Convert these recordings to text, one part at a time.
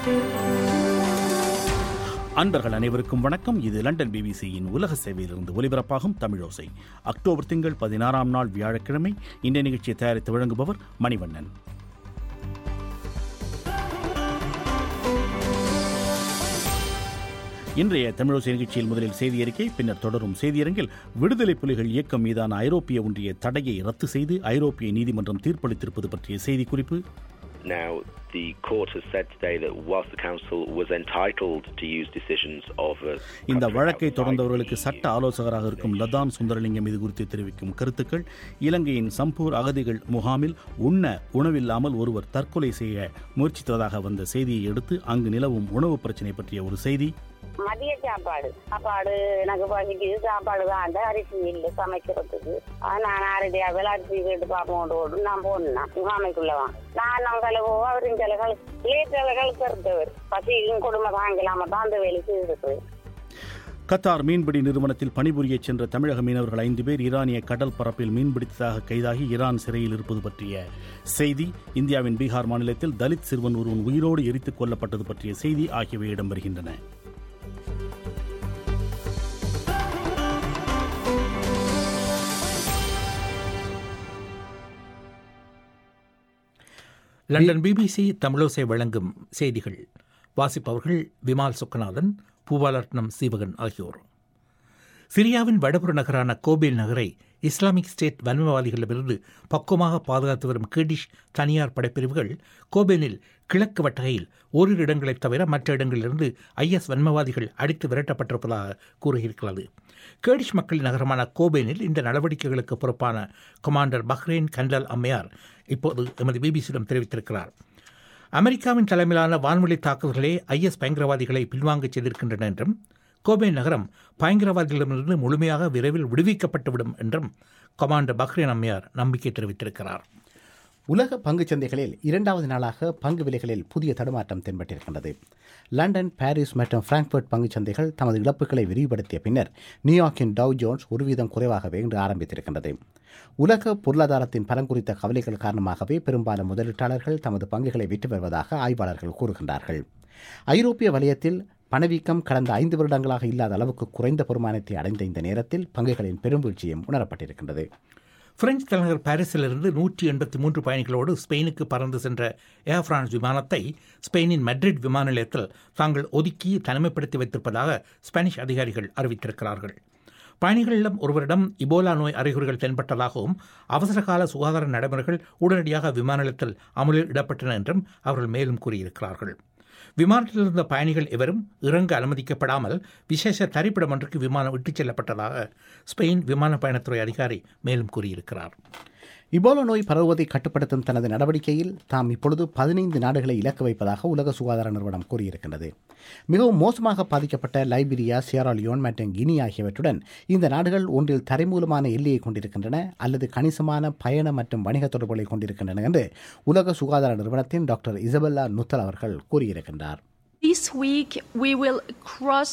அன்பர்கள் அனைவருக்கும் வணக்கம் இது லண்டன் பிபிசியின் உலக சேவையிலிருந்து ஒலிபரப்பாகும் தமிழோசை அக்டோபர் திங்கள் பதினாறாம் நாள் வியாழக்கிழமை இந்த நிகழ்ச்சியை தயாரித்து வழங்குபவர் மணிவண்ணன் இன்றைய தமிழோசை நிகழ்ச்சியில் முதலில் செய்தி அறிக்கை பின்னர் தொடரும் செய்தியரங்கில் விடுதலை புலிகள் இயக்கம் மீதான ஐரோப்பிய ஒன்றிய தடையை ரத்து செய்து ஐரோப்பிய நீதிமன்றம் தீர்ப்பளித்திருப்பது பற்றிய செய்திக்குறிப்பு Now, the court has said today that whilst the council was entitled to use decisions of a இந்த country வழக்கை outside தொடர்ந்தவர்களுக்கு the சட்ட ஆலோசகராக இருக்கும் லதான் சுந்தரலிங்கம் இது குறித்து தெரிவிக்கும் கருத்துக்கள் இலங்கையின் சம்பூர் அகதிகள் முகாமில் உண்ண உணவில்லாமல் ஒருவர் தற்கொலை செய்ய முயற்சித்ததாக வந்த செய்தியை எடுத்து அங்கு நிலவும் உணவு பிரச்சினை பற்றிய ஒரு செய்தி மதிய சாப்பாடு சாப்பாடு எனக்கு பசிக்குது சாப்பாடு தான் அரிசி இல்லை சமைக்கிறதுக்கு அது நான் அரைடியா விளாட்சி கேட்டு பார்ப்போம் ஓடு நான் போனா முகாமைக்குள்ளவா நான் நம்ம போவோம் அவரும் சில கழு லேட்டில் கழுக்கிறவர் பசிக்கும் கொடுமை தாங்கலாம தான் அந்த வேலை செய்திருக்கு கத்தார் மீன்பிடி நிறுவனத்தில் பணிபுரியச் சென்ற தமிழக மீனவர்கள் ஐந்து பேர் ஈரானிய கடல் பரப்பில் மீன்பிடித்ததாக கைதாகி ஈரான் சிறையில் இருப்பது பற்றிய செய்தி இந்தியாவின் பீகார் மாநிலத்தில் தலித் சிறுவன் ஒருவன் உயிரோடு எரித்துக் கொல்லப்பட்டது பற்றிய செய்தி ஆகியவை இடம்பெறுகின்றன லண்டன் பிபிசி தமிழோசை வழங்கும் செய்திகள் வாசிப்பவர்கள் விமால் சுக்கநாதன் பூபாலட்னம் சீவகன் ஆகியோர் சிரியாவின் வடபுற நகரான கோபேல் நகரை இஸ்லாமிக் ஸ்டேட் வன்மவாதிகளிடமிருந்து பக்குவமாக பாதுகாத்து வரும் கீடிஷ் தனியார் படைப்பிரிவுகள் கோபேனில் கிழக்கு வட்டகையில் ஓரிரு இடங்களைத் தவிர மற்ற இடங்களிலிருந்து ஐஎஸ் வன்மவாதிகள் அடித்து விரட்டப்பட்டிருப்பதாக கூறியிருக்கிறது கேடிஷ் மக்களின் நகரமான கோபேனில் இந்த நடவடிக்கைகளுக்கு பொறுப்பான கமாண்டர் பஹ்ரைன் கண்டல் அம்மையார் இப்போது எமது பிபிசியிடம் தெரிவித்திருக்கிறார் அமெரிக்காவின் தலைமையிலான வான்வெளி தாக்குதல்களே ஐஎஸ் பயங்கரவாதிகளை பின்வாங்கச் செய்திருக்கின்றன என்றும் கோபே நகரம் பயங்கரவாதிகளிடமிருந்து முழுமையாக விரைவில் விடுவிக்கப்பட்டுவிடும் என்றும் கமாண்டர் பஹ்ரைன் அம்மையார் நம்பிக்கை தெரிவித்திருக்கிறார் உலக பங்குச் சந்தைகளில் இரண்டாவது நாளாக பங்கு விலைகளில் புதிய தடுமாற்றம் தென்பட்டிருக்கின்றது லண்டன் பாரிஸ் மற்றும் பிராங்க்ஃபர்ட் பங்குச் சந்தைகள் தமது இழப்புகளை விரிவுபடுத்திய பின்னர் நியூயார்க்கின் டவ் ஜோன்ஸ் ஒரு வீதம் குறைவாகவே இன்று ஆரம்பித்திருக்கின்றது உலக பொருளாதாரத்தின் பலம் குறித்த கவலைகள் காரணமாகவே பெரும்பாலான முதலீட்டாளர்கள் தமது பங்குகளை விற்று வருவதாக ஆய்வாளர்கள் கூறுகின்றார்கள் ஐரோப்பிய வலயத்தில் பணவீக்கம் கடந்த ஐந்து வருடங்களாக இல்லாத அளவுக்கு குறைந்த பெருமானத்தை அடைந்த இந்த நேரத்தில் பங்குகளின் பெரும் வீழ்ச்சியும் உணரப்பட்டிருக்கின்றது பிரெஞ்சு தலைநகர் பாரிஸிலிருந்து நூற்றி எண்பத்தி மூன்று பயணிகளோடு ஸ்பெயினுக்கு பறந்து சென்ற ஏர் பிரான்ஸ் விமானத்தை ஸ்பெயினின் மெட்ரிட் விமான நிலையத்தில் தாங்கள் ஒதுக்கி தனிமைப்படுத்தி வைத்திருப்பதாக ஸ்பானிஷ் அதிகாரிகள் அறிவித்திருக்கிறார்கள் பயணிகளிடம் ஒருவரிடம் இபோலா நோய் அறிகுறிகள் தென்பட்டதாகவும் அவசரகால சுகாதார நடைமுறைகள் உடனடியாக விமான நிலையத்தில் அமலில் இடப்பட்டன என்றும் அவர்கள் மேலும் கூறியிருக்கிறார்கள் விமானத்தில் இருந்த பயணிகள் எவரும் இறங்க அனுமதிக்கப்படாமல் விசேஷ தரிப்பிடம் ஒன்றுக்கு விமானம் விட்டுச் செல்லப்பட்டதாக ஸ்பெயின் விமான பயணத்துறை அதிகாரி மேலும் கூறியிருக்கிறார் இபோலா நோய் பரவுவதை கட்டுப்படுத்தும் தனது நடவடிக்கையில் தாம் இப்பொழுது பதினைந்து நாடுகளை இலக்கு வைப்பதாக உலக சுகாதார நிறுவனம் கூறியிருக்கின்றது மிகவும் மோசமாக பாதிக்கப்பட்ட லைபீரியா சியராலியோன் மற்றும் கினி ஆகியவற்றுடன் இந்த நாடுகள் ஒன்றில் தரைமூலமான எல்லையை கொண்டிருக்கின்றன அல்லது கணிசமான பயண மற்றும் வணிக தொடர்புகளை கொண்டிருக்கின்றன என்று உலக சுகாதார நிறுவனத்தின் டாக்டர் இசபெல்லா நுத்தல் அவர்கள் கூறியிருக்கின்றார் This week, we will cross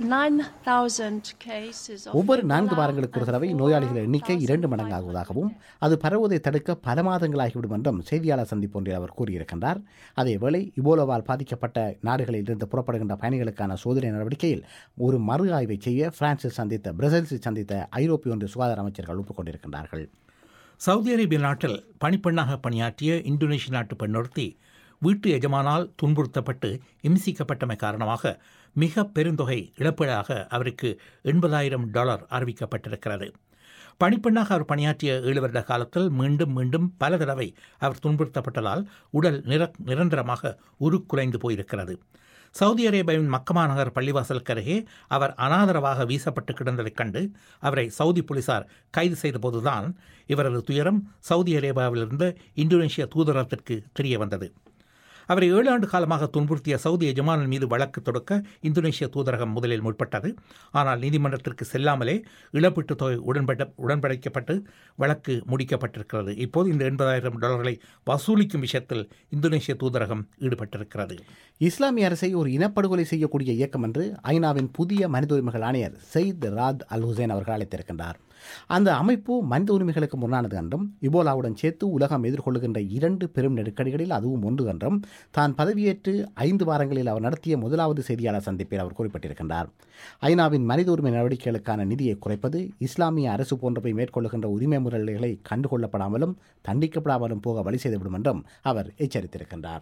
9,000 cases of ஒவ்வொரு நான்கு Ebola வாரங்களுக்கு ஒரு and தடவை நோயாளிகள் எண்ணிக்கை இரண்டு மடங்காகுவதாகவும் அது பரவுவதை தடுக்க பல மாதங்களாகிவிடும் என்றும் செய்தியாளர் சந்திப்பு ஒன்றில் அவர் கூறியிருக்கின்றார் அதேவேளை இபோலோவால் பாதிக்கப்பட்ட நாடுகளில் இருந்து புறப்படுகின்ற பயணிகளுக்கான சோதனை நடவடிக்கையில் ஒரு மறு ஆய்வை செய்ய பிரான்சில் சந்தித்த பிரசல்ஸில் சந்தித்த ஐரோப்பிய ஒன்றிய சுகாதார அமைச்சர்கள் ஒப்புக்கொண்டிருக்கின்றார்கள் சவுதி அரேபிய நாட்டில் பணிப்பெண்ணாக பணியாற்றிய இந்தோனேஷிய நாட்டு பெண்ணொருத்தி வீட்டு எஜமானால் துன்புறுத்தப்பட்டு இம்சிக்கப்பட்டமை காரணமாக மிக பெருந்தொகை இழப்பீடாக அவருக்கு எண்பதாயிரம் டாலர் அறிவிக்கப்பட்டிருக்கிறது பணிப்பெண்ணாக அவர் பணியாற்றிய ஏழு வருட காலத்தில் மீண்டும் மீண்டும் பல தடவை அவர் துன்புறுத்தப்பட்டதால் உடல் நிர நிரந்தரமாக உருக்குலைந்து போயிருக்கிறது சவுதி அரேபியாவின் மக்கமா நகர் பள்ளிவாசலுக்கு அருகே அவர் அனாதரவாக வீசப்பட்டு கிடந்ததைக் கண்டு அவரை சவுதி போலீசார் கைது செய்தபோதுதான் இவரது துயரம் சவுதி அரேபியாவிலிருந்து இந்தோனேஷிய தூதரகத்திற்கு தெரிய வந்தது அவரை ஏழு ஆண்டு காலமாக துன்புறுத்திய சவுதி எஜமானன் மீது வழக்கு தொடுக்க இந்தோனேஷிய தூதரகம் முதலில் முற்பட்டது ஆனால் நீதிமன்றத்திற்கு செல்லாமலே இழப்பீட்டு தொகை உடன்பட உடன்படைக்கப்பட்டு வழக்கு முடிக்கப்பட்டிருக்கிறது இப்போது இந்த எண்பதாயிரம் டாலர்களை வசூலிக்கும் விஷயத்தில் இந்தோனேஷிய தூதரகம் ஈடுபட்டிருக்கிறது இஸ்லாமிய அரசை ஒரு இனப்படுகொலை செய்யக்கூடிய இயக்கம் என்று ஐநாவின் புதிய மனித உரிமைகள் ஆணையர் செயித் ராத் அல் ஹுசேன் அவர்கள் அழைத்திருக்கின்றார் அந்த அமைப்பு மனித உரிமைகளுக்கு முன்னானது என்றும் இபோலாவுடன் சேர்த்து உலகம் எதிர்கொள்ளுகின்ற இரண்டு பெரும் நெருக்கடிகளில் அதுவும் ஒன்று என்றும் தான் பதவியேற்று ஐந்து வாரங்களில் அவர் நடத்திய முதலாவது செய்தியாளர் சந்திப்பில் அவர் குறிப்பிட்டிருக்கின்றார் ஐநாவின் மனித உரிமை நடவடிக்கைகளுக்கான நிதியை குறைப்பது இஸ்லாமிய அரசு போன்றவை மேற்கொள்ளுகின்ற உரிமை முறைகளை கண்டுகொள்ளப்படாமலும் தண்டிக்கப்படாமலும் போக வழி செய்துவிடும் என்றும் அவர் எச்சரித்திருக்கின்றார்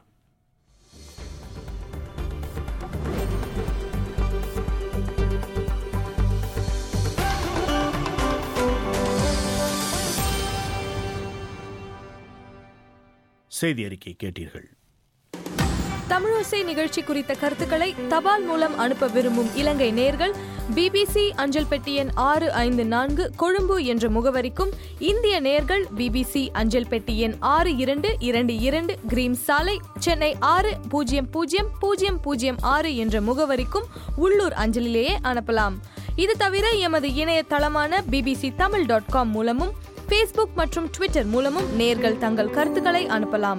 செய்தி அறிக்கை கேட்டீர்கள் தமிழோசை நிகழ்ச்சி குறித்த கருத்துக்களை தபால் மூலம் அனுப்ப விரும்பும் இலங்கை நேர்கள் பிபிசி அஞ்சல் பெட்டி எண் ஆறு ஐந்து நான்கு கொழும்பு என்ற முகவரிக்கும் இந்திய நேர்கள் பிபிசி அஞ்சல் பெட்டி எண் ஆறு இரண்டு இரண்டு இரண்டு கிரீம் சாலை சென்னை ஆறு பூஜ்ஜியம் பூஜ்ஜியம் பூஜ்ஜியம் பூஜ்ஜியம் ஆறு என்ற முகவரிக்கும் உள்ளூர் அஞ்சலிலேயே அனுப்பலாம் இது தவிர எமது இணையதளமான பிபிசி தமிழ் டாட் காம் மூலமும் ஃபேஸ்புக் மற்றும் ட்விட்டர் மூலமும் நேர்கள் தங்கள் கருத்துக்களை அனுப்பலாம்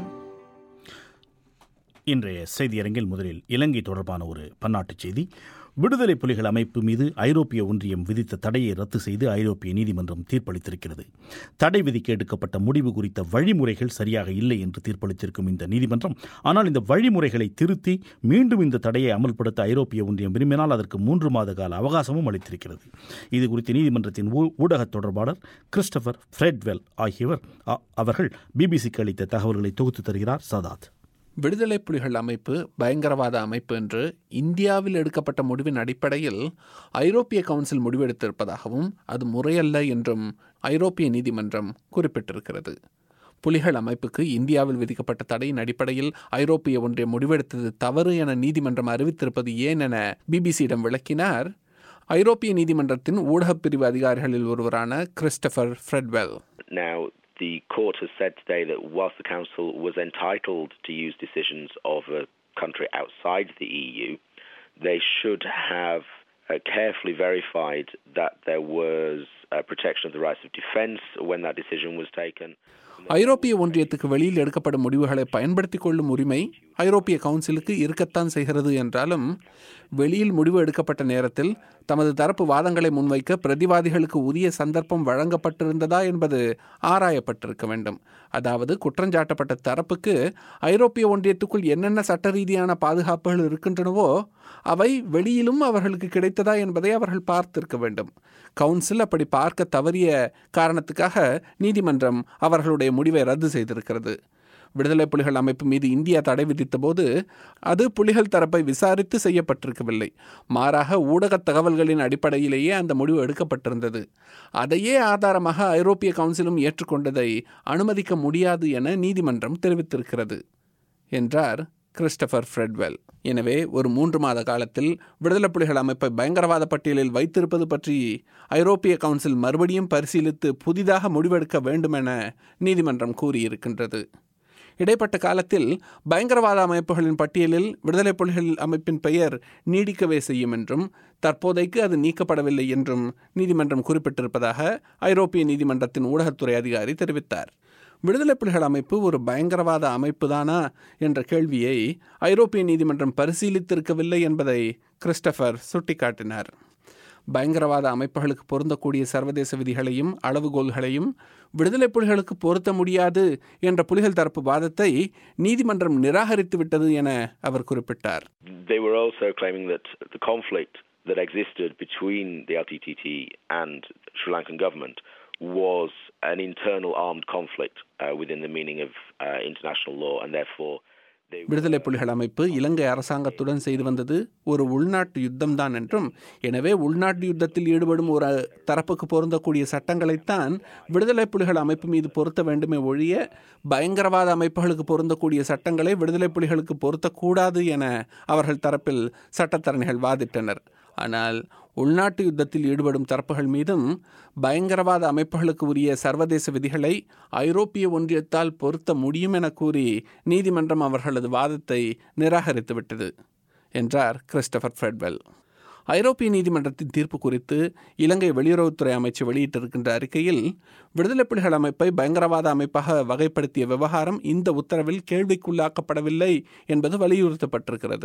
இன்றைய செய்தியரங்கில் முதலில் இலங்கை தொடர்பான ஒரு பன்னாட்டுச் செய்தி விடுதலை புலிகள் அமைப்பு மீது ஐரோப்பிய ஒன்றியம் விதித்த தடையை ரத்து செய்து ஐரோப்பிய நீதிமன்றம் தீர்ப்பளித்திருக்கிறது தடை விதிக்க எடுக்கப்பட்ட முடிவு குறித்த வழிமுறைகள் சரியாக இல்லை என்று தீர்ப்பளித்திருக்கும் இந்த நீதிமன்றம் ஆனால் இந்த வழிமுறைகளை திருத்தி மீண்டும் இந்த தடையை அமல்படுத்த ஐரோப்பிய ஒன்றியம் விரும்பினால் அதற்கு மூன்று மாத கால அவகாசமும் அளித்திருக்கிறது இது குறித்து நீதிமன்றத்தின் ஊ- ஊடகத் தொடர்பாளர் கிறிஸ்டபர் ஃப்ரெட்வெல் ஆகியவர் அ- அவர்கள் பிபிசிக்கு அளித்த தகவல்களை தொகுத்து தருகிறார் சதாத் விடுதலை புலிகள் அமைப்பு பயங்கரவாத அமைப்பு என்று இந்தியாவில் எடுக்கப்பட்ட முடிவின் அடிப்படையில் ஐரோப்பிய கவுன்சில் முடிவெடுத்திருப்பதாகவும் அது முறையல்ல என்றும் ஐரோப்பிய நீதிமன்றம் குறிப்பிட்டிருக்கிறது புலிகள் அமைப்புக்கு இந்தியாவில் விதிக்கப்பட்ட தடையின் அடிப்படையில் ஐரோப்பிய ஒன்றியம் முடிவெடுத்தது தவறு என நீதிமன்றம் அறிவித்திருப்பது ஏன் என பிபிசியிடம் விளக்கினார் ஐரோப்பிய நீதிமன்றத்தின் ஊடகப் பிரிவு அதிகாரிகளில் ஒருவரான Christopher Fretwell Now, the court has said today that whilst the council was entitled to use decisions of a country outside the EU, they should have uh, carefully verified that there was uh, protection of the rights of defence when that decision was taken. ஐரோப்பிய ஒன்றியத்துக்கு வெளியில் எடுக்கப்படும் முடிவுகளை பயன்படுத்திக் கொள்ளும் உரிமை ஐரோப்பிய கவுன்சிலுக்கு இருக்கத்தான் செய்கிறது என்றாலும் வெளியில் முடிவு எடுக்கப்பட்ட நேரத்தில் தமது தரப்பு வாதங்களை முன்வைக்க பிரதிவாதிகளுக்கு உரிய சந்தர்ப்பம் வழங்கப்பட்டிருந்ததா என்பது ஆராயப்பட்டிருக்க வேண்டும் அதாவது குற்றஞ்சாட்டப்பட்ட தரப்புக்கு ஐரோப்பிய ஒன்றியத்துக்குள் என்னென்ன சட்ட ரீதியான பாதுகாப்புகள் இருக்கின்றனவோ அவை வெளியிலும் அவர்களுக்கு கிடைத்ததா என்பதை அவர்கள் பார்த்திருக்க வேண்டும் கவுன்சில் அப்படி பார்க்க தவறிய காரணத்துக்காக நீதிமன்றம் அவர்களுடைய முடிவை ரத்து செய்திருக்கிறது விடுதலை புலிகள் அமைப்பு மீது இந்தியா தடை விதித்த போது அது புலிகள் தரப்பை விசாரித்து செய்யப்பட்டிருக்கவில்லை மாறாக ஊடகத் தகவல்களின் அடிப்படையிலேயே அந்த முடிவு எடுக்கப்பட்டிருந்தது அதையே ஆதாரமாக ஐரோப்பிய கவுன்சிலும் ஏற்றுக்கொண்டதை அனுமதிக்க முடியாது என நீதிமன்றம் தெரிவித்திருக்கிறது என்றார் கிறிஸ்டபர் ஃப்ரெட்வெல் எனவே ஒரு மூன்று மாத காலத்தில் விடுதலை புலிகள் அமைப்பை பயங்கரவாத பட்டியலில் வைத்திருப்பது பற்றி ஐரோப்பிய கவுன்சில் மறுபடியும் பரிசீலித்து புதிதாக முடிவெடுக்க வேண்டும் என நீதிமன்றம் கூறியிருக்கின்றது இடைப்பட்ட காலத்தில் பயங்கரவாத அமைப்புகளின் பட்டியலில் விடுதலை புலிகள் அமைப்பின் பெயர் நீடிக்கவே செய்யும் என்றும் தற்போதைக்கு அது நீக்கப்படவில்லை என்றும் நீதிமன்றம் குறிப்பிட்டிருப்பதாக ஐரோப்பிய நீதிமன்றத்தின் ஊடகத்துறை அதிகாரி தெரிவித்தார் விடுதலை புலிகள் அமைப்பு ஒரு பயங்கரவாத அமைப்புதானா என்ற கேள்வியை ஐரோப்பிய நீதிமன்றம் பரிசீலித்திருக்கவில்லை என்பதை கிறிஸ்டபர் சுட்டிக்காட்டினார் பயங்கரவாத அமைப்புகளுக்கு பொருந்தக்கூடிய சர்வதேச விதிகளையும் அளவுகோல்களையும் விடுதலை புலிகளுக்கு பொருத்த முடியாது என்ற புலிகள் தரப்பு வாதத்தை நீதிமன்றம் நிராகரித்து விட்டது என அவர் குறிப்பிட்டார் They were also claiming that the conflict that existed between the LTTT and Sri Lankan government was an internal armed conflict uh, within the meaning of uh, international law, and therefore they விடுதலை புலிகள் அமைப்பு இலங்கை அரசாங்கத்துடன் செய்து வந்தது ஒரு உள்நாட்டு யுத்தம்தான் என்றும் எனவே உள்நாட்டு யுத்தத்தில் ஈடுபடும் ஒரு தரப்புக்கு பொருந்தக்கூடிய சட்டங்களைத்தான் விடுதலை புலிகள் அமைப்பு மீது பொருத்த வேண்டுமே ஒழிய பயங்கரவாத அமைப்புகளுக்கு பொருந்தக்கூடிய சட்டங்களை விடுதலை புலிகளுக்கு பொருத்தக்கூடாது என அவர்கள் தரப்பில் சட்டத்தரணிகள் வாதிட்டனர் ஆனால் உள்நாட்டு யுத்தத்தில் ஈடுபடும் தரப்புகள் மீதும் பயங்கரவாத அமைப்புகளுக்கு உரிய சர்வதேச விதிகளை ஐரோப்பிய ஒன்றியத்தால் பொருத்த முடியும் என கூறி நீதிமன்றம் அவர்களது வாதத்தை நிராகரித்துவிட்டது என்றார் கிறிஸ்டபர் ஃப்ரெட்வெல் ஐரோப்பிய நீதிமன்றத்தின் தீர்ப்பு குறித்து இலங்கை வெளியுறவுத்துறை அமைச்சு வெளியிட்டிருக்கின்ற அறிக்கையில் விடுதலை புலிகள் அமைப்பை பயங்கரவாத அமைப்பாக வகைப்படுத்திய விவகாரம் இந்த உத்தரவில் கேள்விக்குள்ளாக்கப்படவில்லை என்பது வலியுறுத்தப்பட்டிருக்கிறது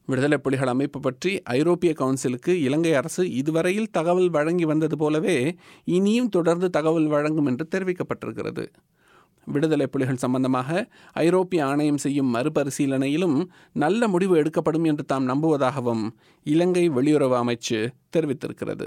விடுதலை புலிகள் அமைப்பு பற்றி ஐரோப்பிய கவுன்சிலுக்கு இலங்கை அரசு இதுவரையில் தகவல் வழங்கி வந்தது போலவே இனியும் தொடர்ந்து தகவல் வழங்கும் என்று தெரிவிக்கப்பட்டிருக்கிறது விடுதலை புலிகள் சம்பந்தமாக ஐரோப்பிய ஆணையம் செய்யும் மறுபரிசீலனையிலும் நல்ல முடிவு எடுக்கப்படும் என்று தாம் நம்புவதாகவும் இலங்கை வெளியுறவு அமைச்சு தெரிவித்திருக்கிறது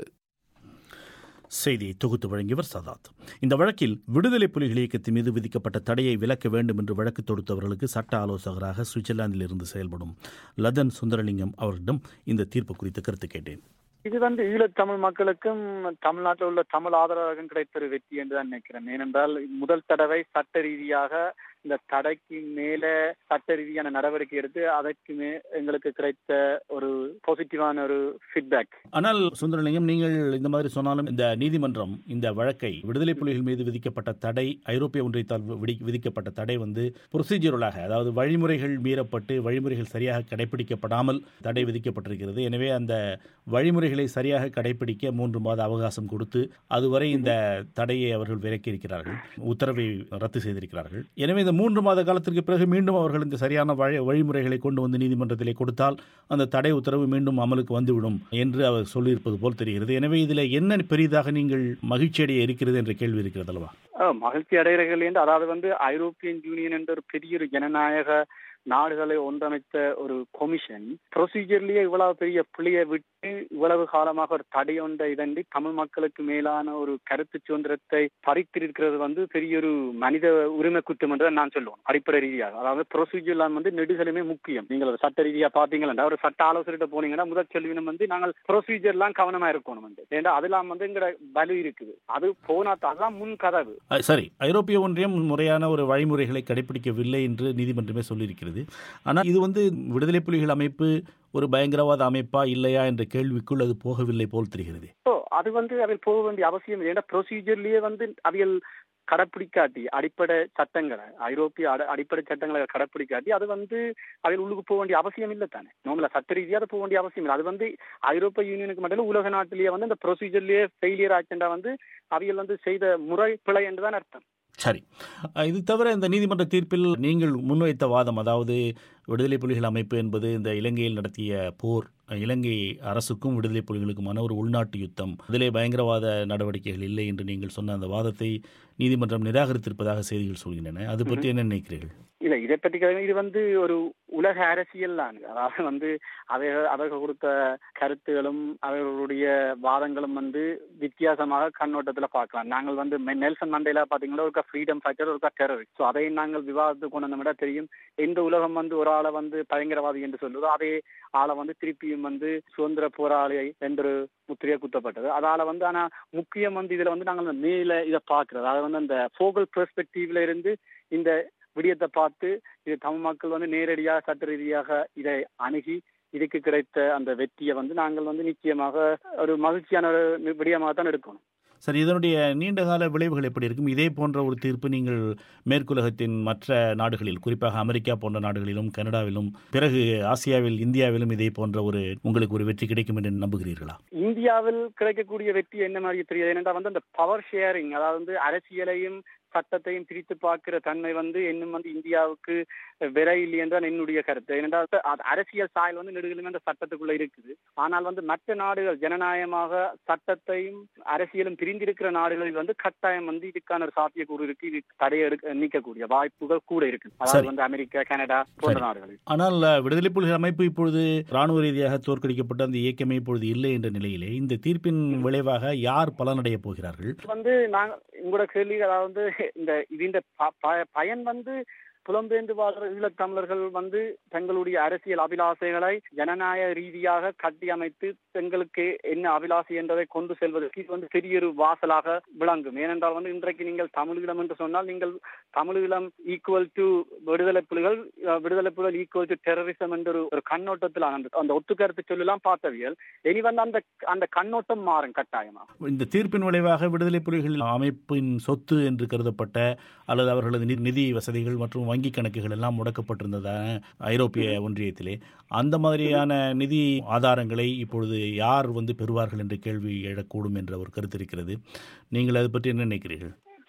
செய்தியை தொகுத்து வழங்கியவர் சதாத் இந்த வழக்கில் விடுதலை புலிகள் இயக்கத்தின் மீது விதிக்கப்பட்ட தடையை விலக்க வேண்டும் என்று வழக்கு தொடுத்தவர்களுக்கு சட்ட ஆலோசகராக சுவிட்சர்லாந்தில் இருந்து செயல்படும் லதன் சுந்தரலிங்கம் அவர்களிடம் இந்த தீர்ப்பு குறித்து கருத்து கேட்டேன் இது வந்து ஈழத்தமிழ் மக்களுக்கும் தமிழ்நாட்டில் உள்ள தமிழ் ஆதரவாளர்களும் கிடைத்த ஒரு வெற்றி என்று தான் நினைக்கிறேன் ஏனென்றால் முதல் தடவை சட்ட ரீதியாக இந்த தடைக்கு மேல சட்ட ரீதியான நடவடிக்கை எடுத்து அதற்கு மே எங்களுக்கு கிடைத்த ஒரு பாசிட்டிவான ஒரு ஃபீட்பேக் ஆனால் சுந்தரலிங்கம் நீங்கள் இந்த மாதிரி சொன்னாலும் இந்த நீதிமன்றம் இந்த வழக்கை விடுதலை புலிகள் மீது விதிக்கப்பட்ட தடை ஐரோப்பிய ஒன்றியத்தால் விதி- விதிக்கப்பட்ட தடை வந்து ப்ரொசீஜரலாக அதாவது வழிமுறைகள் மீறப்பட்டு வழிமுறைகள் சரியாக கடைபிடிக்கப்படாமல் தடை விதிக்கப்பட்டிருக்கிறது எனவே அந்த வழிமுறைகளை சரியாக கடைபிடிக்க மூன்று மாத அவகாசம் கொடுத்து அதுவரை இந்த தடையை அவர்கள் விலக்கி இருக்கிறார்கள் உத்தரவை ரத்து செய்திருக்கிறார்கள் எனவே இந்த மூன்று மாத காலத்திற்கு பிறகு மீண்டும் அவர்கள் இந்த சரியான வழி வழிமுறைகளை கொண்டு வந்து நீதிமன்றத்திலே கொடுத்தால் அந்த தடை உத்தரவு மீண்டும் அமலுக்கு வந்துவிடும் என்று அவர் சொல்லியிருப்பது போல் தெரிகிறது எனவே இதில் என்ன பெரிதாக நீங்கள் மகிழ்ச்சி அடைய இருக்கிறது என்ற கேள்வி இருக்கிறது அல்லவா அஹ், மகிழ்ச்சி அடைகிறீர்கள் என்று அதாவது வந்து ஐரோப்பியன் யூனியன் என்ற ஒரு பெரிய ஒரு ஜனநாயக நாடுகளை ஒன்றமைத்த ஒரு கொமிஷன் ப்ரொசீஜர்லயே இவ்வளவு பெரிய பிள்ளையை விட்டு இவ்வளவு காலமாக ஒரு தடை ஒன்றை இதன்றி தமிழ் மக்களுக்கு மேலான ஒரு கருத்து சுதந்திரத்தை பறித்திருக்கிறது வந்து பெரிய ஒரு மனித உரிமை குற்றம் என்று தான் நான் சொல்லுவேன் அடிப்படை ரீதியாக அதாவது ப்ரொசீஜர்லாம் வந்து நெடுதலுமே முக்கியம் நீங்கள் ஒரு சட்ட ரீதியா பாத்தீங்கன்னா ஒரு சட்ட ஆலோசனை போனீங்கன்னா முதல் கேள்வினம் வந்து நாங்கள் ப்ரொசீஜர்லாம் கவனமா இருக்கணும் வந்து ஏன்னா அதெல்லாம் வந்து எங்கட வலு இருக்குது அது போனா அதான் முன் கதவு அஹ், சரி ஐரோப்பிய ஒன்றியம் முறையான ஒரு வழிமுறைகளை கடைபிடிக்கவில்லை என்று நீதிமன்றமே சொல்லியிருக்கிறது ஆனால் இது வந்து விடுதலை புலிகள் அமைப்பு ஒரு பயங்கரவாத அமைப்பா இல்லையா என்ற கேள்விக்குள் அது போகவில்லை போல் தெரிகிறது ஓ அது வந்து அவையில் போக வேண்டிய அவசியம் இல்லை. ஏன்னா ப்ரொசீஜர்லயே வந்து அவையில் கடைப்பிடிக்காட்டி அடிப்படை சட்டங்களை ஐரோப்பிய அட- அடிப்படை சட்டங்களை கடைப்பிடிக்காட்டி அது வந்து அவையில் உள்ளுக்கு போக வேண்டிய அவசியம் இல்லை தானே நார்மலா சட்ட ரீதியாக அது போக வேண்டிய அவசியம் இல்லை அது வந்து ஐரோப்பிய யூனியனுக்கு மட்டும் இல்ல, உலக நாட்டிலேயே வந்து அந்த ப்ரொசீஜர்லயே ஃபெயிலியர் ஆச்சுண்டா வந்து அவையில் வந்து செய்த முறை பிழை என்றுதான் அர்த்தம் சரி அஹ், இது தவிர இந்த நீதிமன்ற தீர்ப்பில் நீங்கள் முன்வைத்த வாதம் அதாவது விடுதலை புலிகள் அமைப்பு என்பது இந்த இலங்கையில் நடத்திய போர் அஹ், இலங்கை அரசுக்கும் விடுதலை புலிகளுக்குமான ஒரு உள்நாட்டு யுத்தம் அதிலே பயங்கரவாத நடவடிக்கைகள் இல்லை என்று நீங்கள் சொன்ன அந்த வாதத்தை நீதிமன்றம் நிராகரித்திருப்பதாக செய்திகள் சொல்கின்றன அது பற்றி என்ன நினைக்கிறீர்கள் இல்ல இதை பற்றி கேளுங்க. இது வந்து ஒரு உலக அரசியல் தான் அதாவது வந்து அவர்கள் அவர்கள் கொடுத்த கருத்துகளும் அவர்களுடைய வாதங்களும் வந்து வித்தியாசமாக கண்ணோட்டத்துல பார்க்கலாம் நாங்கள் வந்து மெ- நெல்சன் மண்டேலா பாத்தீங்கன்னா ஒரு ஃப்ரீடம் ஃபைட்டர் ஒரு டெரரிஸ்ட் ஸோ அதை நாங்கள் விவாதத்துக்கு கொண்டு வந்தோம்னா தெரியும் எந்த உலகம் வந்து ஒரு ஆளை வந்து பயங்கரவாதி என்று சொல்லுதோ அதே ஆளை வந்து திருப்பியும் வந்து சுதந்திர போராளி என்று முத்திரையா குத்தப்பட்டது அதால வந்து ஆனா முக்கியம் வந்து இதுல வந்து நாங்கள் மேல இதை பார்க்கிறது அதாவது வந்து அந்த ஃபோகல் பெர்ஸ்பெக்டிவ்ல இருந்து இந்த விடயத்தை பார்த்து இது தமிழ் மக்கள் வந்து நேரடியாக சட்ட ரீதியாக இதை அணுகி இதுக்கு கிடைத்த அந்த வெற்றியை வந்து நாங்கள் வந்து நிச்சயமாக ஒரு மகிழ்ச்சியான ஒரு விடயமாக தான் எடுக்கணும் சரி இதனுடைய நீண்டகால விளைவுகள் எப்படி இருக்கும் இதே போன்ற ஒரு தீர்ப்பு நீங்கள் மேற்குலகத்தின் மற்ற நாடுகளில் குறிப்பாக அமெரிக்கா போன்ற நாடுகளிலும் கனடாவிலும் பிறகு ஆசியாவில் இந்தியாவிலும் இதே போன்ற ஒரு உங்களுக்கு ஒரு வெற்றி கிடைக்கும் என்று நம்புகிறீர்களா இந்தியாவில் கிடைக்கக்கூடிய வெற்றி என்ன மாதிரி தெரியாது ஏனென்றால் வந்து அந்த பவர் ஷேரிங் அதாவது வந்து அரசியலையும் சட்டத்தையும் பிரித்து பார்க்கிற தன்மை வந்து இன்னும் வந்து இந்தியாவுக்கு விரை இல்லை என்றால் என்னுடைய கருத்து ஏனென்றால் அது அரசியல் சாயல் வந்து நெடுகளுமே அந்த சட்டத்துக்குள்ள இருக்குது ஆனால் வந்து மற்ற நாடுகள் ஜனநாயகமாக சட்டத்தையும் அரசியலும் பிரிந்திருக்கிற நாடுகளில் வந்து கட்டாயம் வந்து இதுக்கான ஒரு சாத்தியக்கூறு இருக்கு இது தடையை எடுக்க நீக்கக்கூடிய வாய்ப்புகள் கூட இருக்கு சரி. அதாவது வந்து அமெரிக்கா கனடா போன்ற சரி. நாடுகளில் ஆனால் அஹ், விடுதலை புலிகள் அமைப்பு இப்பொழுது ராணுவ ரீதியாக தோற்கடிக்கப்பட்ட அந்த இயக்கமே இப்பொழுது இல்லை என்ற நிலையிலே இந்த தீர்ப்பின் விளைவாக யார் பலனடைய போகிறார்கள் வந்து நாங்க உங்களோட கேள்வி அதாவது வந்து இந்த இதுன்ற ப- ப- பயன் வந்து புலம்பெயர்ந்து வாழ்ற ஈழத்தமிழர்கள் வந்து தங்களுடைய அரசியல் அபிலாசைகளை ஜனநாயக ரீதியாக கட்டி அமைத்து தங்களுக்கு என்ன அபிலாசை என்பதை கொண்டு செல்வதற்கு இது வந்து பெரிய ஒரு வாசலாக விளங்கும் ஏனென்றால் வந்து இன்றைக்கு நீங்கள் தமிழீழம் என்று சொன்னால் நீங்கள் தமிழீழம் ஈக்குவல் டு விடுதலை புலிகள் அஹ், விடுதலை புலிகள் ஈக்குவல் டு டெரரிசம் என்ற ஒரு ஒரு கண்ணோட்டத்தில் அந்த அந்த ஒத்துக்கருத்து சொல்லலாம் பார்த்தவியல் இனி வந்து அந்த அந்த கண்ணோட்டம் மாறும் கட்டாயமா இந்த தீர்ப்பின் விளைவாக விடுதலை புலிகள் அமைப்பின் சொத்து என்று கருதப்பட்ட அல்லது அவர்களது நி- நிதி வசதிகள் மற்றும் வங்கி கணக்குகள் எல்லாம் முடக்கப்பட்டிருந்ததான ஐரோப்பிய ஒன்றியத்திலே அந்த மாதிரியான நிதி ஆதாரங்களை இப்பொழுது யார் வந்து பெறுவார்கள் என்ற கேள்வி எழக்கூடும் என்ற ஒரு கருத்து இருக்கிறது நீங்கள் அதை பற்றி என்ன நினைக்கிறீர்கள்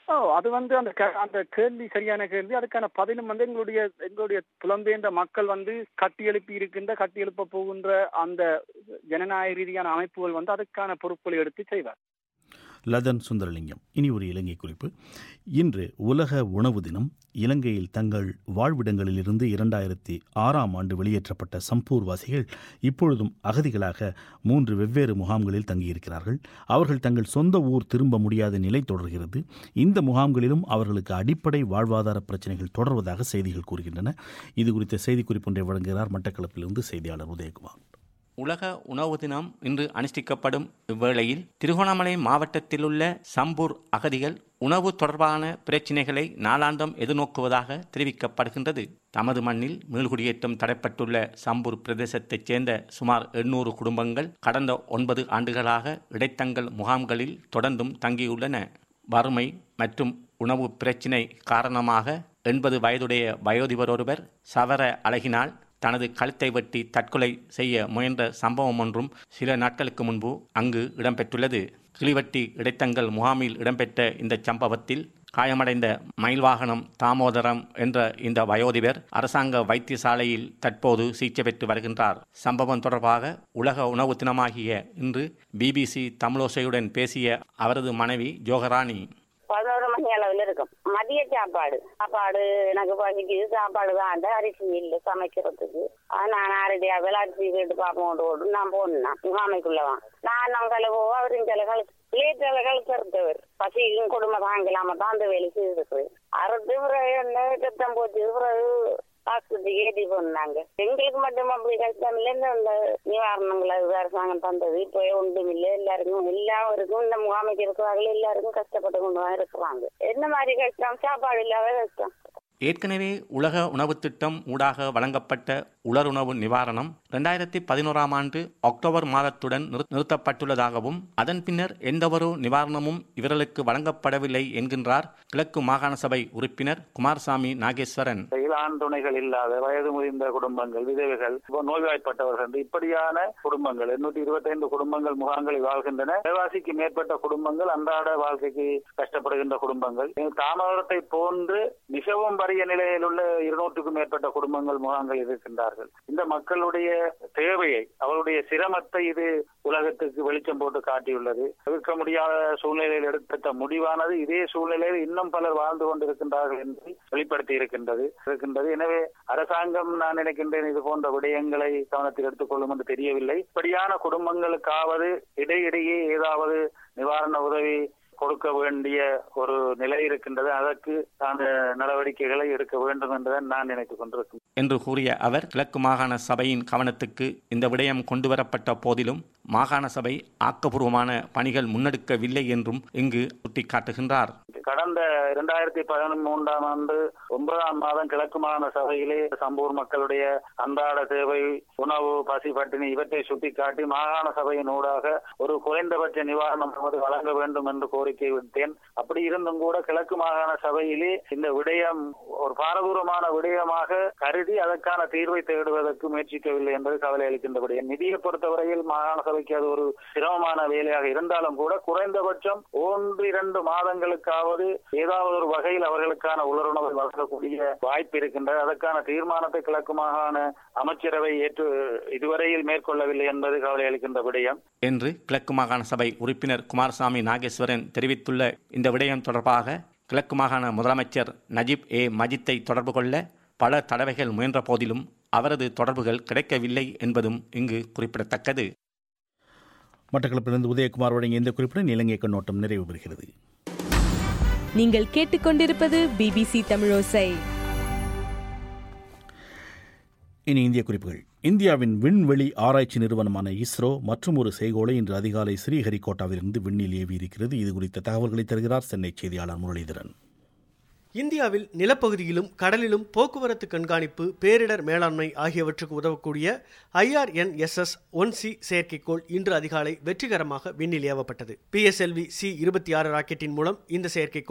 ஓ அது வந்து அந்த க- அந்த கேள்வி சரியான கேள்வி அதுக்கான பதிலும் வந்து எங்களுடைய எங்களுடைய புலம்பெயர்ந்த மக்கள் வந்து கட்டி எழுப்பி இருக்கின்ற கட்டி எழுப்ப போகின்ற அந்த ஜனநாயக ரீதியான அமைப்புகள் வந்து அதுக்கான பொறுப்புகளை எடுத்து செய்வார் லதன் சுந்தரலிங்கம் இனி ஒரு இலங்கை குறிப்பு இன்று உலக உணவு தினம் இலங்கையில் தங்கள் வாழ்விடங்களிலிருந்து இரண்டாயிரத்தி ஆறாம் ஆண்டு வெளியேற்றப்பட்ட சம்பூர்வாசிகள் இப்பொழுதும் அகதிகளாக மூன்று வெவ்வேறு முகாம்களில் தங்கியிருக்கிறார்கள் அவர்கள் தங்கள் சொந்த ஊர் திரும்ப முடியாத நிலை தொடர்கிறது இந்த முகாம்களிலும் அவர்களுக்கு அடிப்படை வாழ்வாதார பிரச்சனைகள் தொடர்வதாக செய்திகள் கூறுகின்றன இது குறித்த செய்திக்குறிப்பு ஒன்றை வழங்குகிறார் மட்டக்களப்பிலிருந்து செய்தியாளர் உதயகுமார் உலக உணவு தினம் இன்று அனுஷ்டிக்கப்படும் இவ்வேளையில் திருகோணமலை மாவட்டத்தில் உள்ள சம்பூர் அகதிகள் உணவு தொடர்பான பிரச்சினைகளை நாளாந்தம் எதிர்நோக்குவதாக தெரிவிக்கப்படுகின்றது தமது மண்ணில் மீள்குடியேற்றம் தடைப்பட்டுள்ள சம்பூர் பிரதேசத்தைச் சேர்ந்த சுமார் எண்ணூறு குடும்பங்கள் கடந்த ஒன்பது ஆண்டுகளாக இடைத்தங்கல் முகாம்களில் தொடர்ந்தும் தங்கியுள்ளன வறுமை மற்றும் உணவு பிரச்சினை காரணமாக எண்பது வயதுடைய வயோதிபர் ஒருவர் சவர அழகினால் தனது கழுத்தை வெட்டி தற்கொலை செய்ய முயன்ற சம்பவம் ஒன்றும் சில நாட்களுக்கு முன்பு அங்கு இடம்பெற்றுள்ளது கிளிவட்டி இடைத்தங்கல் முகாமில் இடம்பெற்ற இந்த சம்பவத்தில் காயமடைந்த மயில்வாகனம் தாமோதரம் என்ற இந்த வயோதிபர் அரசாங்க வைத்தியசாலையில் தற்போது சிகிச்சை பெற்று வருகின்றார் சம்பவம் தொடர்பாக உலக உணவு தினமாகிய இன்று பிபிசி தமிழோசையுடன் பேசிய அவரது மனைவி ஜோகராணி பதினோரு மணி அளவில் இருக்கும் மதிய சாப்பாடு சாப்பாடு எனக்கு பசிக்குது சாப்பாடு தான் அரிசி இல்லை சமைக்கிறதுக்கு அது நான் ஆரடியாவில் அரிசி கேட்டு பார்ப்போம் ஓடு நான் போனேன் முகாமைக்குள்ளவான் நான் நம்ம போவோம் அவர் இங்கே லேட்டால கழுத்தறுத்தவர் பசிக்கும் குடும்ப தாங்கலாம தான் அந்த வேலை செய்திருக்கு அறுத்து பிறகு என்ன கத்தம் போச்சு பிறகு ஆஸ்பத்திரிக்கு ஏற்றி போனாங்க எங்களுக்கு மட்டும் அப்படி கஷ்டம் இல்லை இந்த இந்த நிவாரணங்கள் அது அரசாங்கம் தந்தது இப்போ ஒன்றும் இல்லை எல்லாருக்கும் எல்லாருக்கும் இந்த முகாமைக்கு இருக்கிறார்கள் எல்லாருக்கும் கஷ்டப்பட்டு கொண்டு தான் இருக்கிறாங்க என்ன மாதிரி கஷ்டம் சாப்பாடு இல்லாத கஷ்டம் ஏற்கனவே உலக உணவுத் திட்டம் ஊடாக வழங்கப்பட்ட உலருணவு நிவாரணம் இரண்டாயிரத்தி பதினோராம் ஆண்டு அக்டோபர் மாதத்துடன் நிறு- நிறுத்தப்பட்டுள்ளதாகவும் அதன் பின்னர் எந்தவொரு நிவாரணமும் இவர்களுக்கு வழங்கப்படவில்லை என்கின்றார் கிழக்கு மாகாண சபை உறுப்பினர் குமாரசாமி நாகேஸ்வரன் இளான் துணைகள் இல்லாத வயது முதிர்ந்த குடும்பங்கள் விதவைகள் இப்போ நோய்வாய்ப்பட்டவர்கள் என்று இப்படியான குடும்பங்கள் எண்ணூற்றி இருபத்தைந்து குடும்பங்கள் முகாம்களில் வாழ்கின்றன விலைவாசிக்கு மேற்பட்ட குடும்பங்கள் அன்றாட வாழ்க்கைக்கு கஷ்டப்படுகின்ற குடும்பங்கள் தாமதத்தை போன்று மிகவும் வறிய நிலையில் உள்ள இருநூற்றுக்கும் மேற்பட்ட குடும்பங்கள் முகாம்கள் இருக்கின்றார்கள் இந்த மக்களுடைய தேவையை அவருடைய சிரமத்தை இது உலகத்துக்கு வெளிச்சம் போட்டு காட்டியுள்ளது தவிர்க்க முடியாத சூழ்நிலையில் எடுத்த முடிவானது இதே சூழ்நிலையில் இன்னும் பலர் வாழ்ந்து கொண்டிருக்கின்றார்கள் என்று வெளிப்படுத்தி இருக்கின்றது இருக்கின்றது எனவே அரசாங்கம் நான் நினைக்கின்றேன் இது போன்ற விடயங்களை கவனத்தில் எடுத்துக்கொள்ளும் என்று தெரியவில்லை இப்படியான குடும்பங்களுக்காவது இடையிடையே ஏதாவது நிவாரண உதவி கொடுக்க வேண்டிய ஒரு நிலை இருக்கின்றது அதற்கு அந்த நடவடிக்கைகளை எடுக்க வேண்டும் என்றுதான் நான் நினைத்துக் கொண்டிருக்கிறேன் என்று கூறிய அவர் கிழக்கு மாகாண சபையின் கவனத்துக்கு இந்த விடயம் கொண்டுவரப்பட்ட போதிலும் மாகாண சபை ஆக்கப்பூர்வமான பணிகள் முன்னெடுக்கவில்லை என்றும் இங்கு சுட்டிக்காட்டுகின்றார் கடந்த இரண்டாயிரத்தி பதிமூன்றாம் ஆண்டு ஒன்பதாம் மாதம் கிழக்கு மாகாண சபையிலே சம்பூர் மக்களுடைய அன்றாட தேவை உணவு பசி பட்டினி இவற்றை சுட்டிக்காட்டி மாகாண சபையின் ஊடாக ஒரு குறைந்தபட்ச நிவாரணம் நமது வழங்க வேண்டும் என்று கோரிக்கை விட்டேன் அப்படி இருந்தும் கூட கிழக்கு மாகாண சபையிலே இந்த விடயம் ஒரு பாரதூரமான விடயமாக கருதி அதற்கான தீர்வை தேடுவதற்கு முயற்சிக்கவில்லை என்பது கவலை அளிக்கின்ற விடயம் நிதியை பொறுத்தவரையில் மாகாண சபைக்கு அது ஒரு சிரமமான வேலையாக இருந்தாலும் கூட குறைந்தபட்சம் ஒன்று இரண்டு மாதங்களுக்காவது ஏதாவது ஒரு வகையில் அவர்களுக்கான உலருணவை வழங்கக்கூடிய வாய்ப்பு இருக்கின்றது அதற்கான தீர்மானத்தை கிழக்கு மாகாண அமைச்சரவை ஏற்று இதுவரையில் மேற்கொள்ளவில்லை என்பது கவலை அளிக்கின்ற விடயம் என்று கிழக்கு மாகாண சபை உறுப்பினர் குமாரசாமி நாகேஸ்வரன் தெரிவித்துள்ள இந்த விடயம் தொடர்பாக கிழக்கு மாகாண முதலமைச்சர் நஜீப் ஏ மஜித்தை தொடர்பு கொள்ள பல தடவைகள் முயன்ற போதிலும் அவரது தொடர்புகள் கிடைக்கவில்லை என்பதும் இங்கு குறிப்பிடத்தக்கது மட்டக்களப்பிலிருந்து உதயகுமார் வழங்கிய இந்த குறிப்புடன் இலங்கை கண்ணோட்டம் நிறைவு பெறுகிறது நீங்கள் கேட்டுக்கொண்டிருப்பது பிபிசி தமிழோசை இனி இந்திய குறிப்புகள் இந்தியாவின் விண்வெளி ஆராய்ச்சி நிறுவனமான இஸ்ரோ மற்றும் ஒரு செய்கோளை இன்று அதிகாலை ஸ்ரீஹரிகோட்டாவிலிருந்து விண்ணில் ஏவி இருக்கிறது இது குறித்த தகவல்களை தருகிறார் சென்னை செய்தியாளர் முரளிதரன் இந்தியாவில் நிலப்பகுதியிலும் கடலிலும் போக்குவரத்து கண்காணிப்பு பேரிடர் மேலாண்மை ஆகியவற்றுக்கு உதவக்கூடிய ஐஆர்என்எஸ்எஸ் ஒன் சி செயற்கைக்கோள் இன்று அதிகாலை வெற்றிகரமாக விண்ணில் ஏவப்பட்டது பிஎஸ்எல்வி சி இருபத்தி ஆறு ராக்கெட்டின் மூலம் இந்த செயற்கைக்கோள்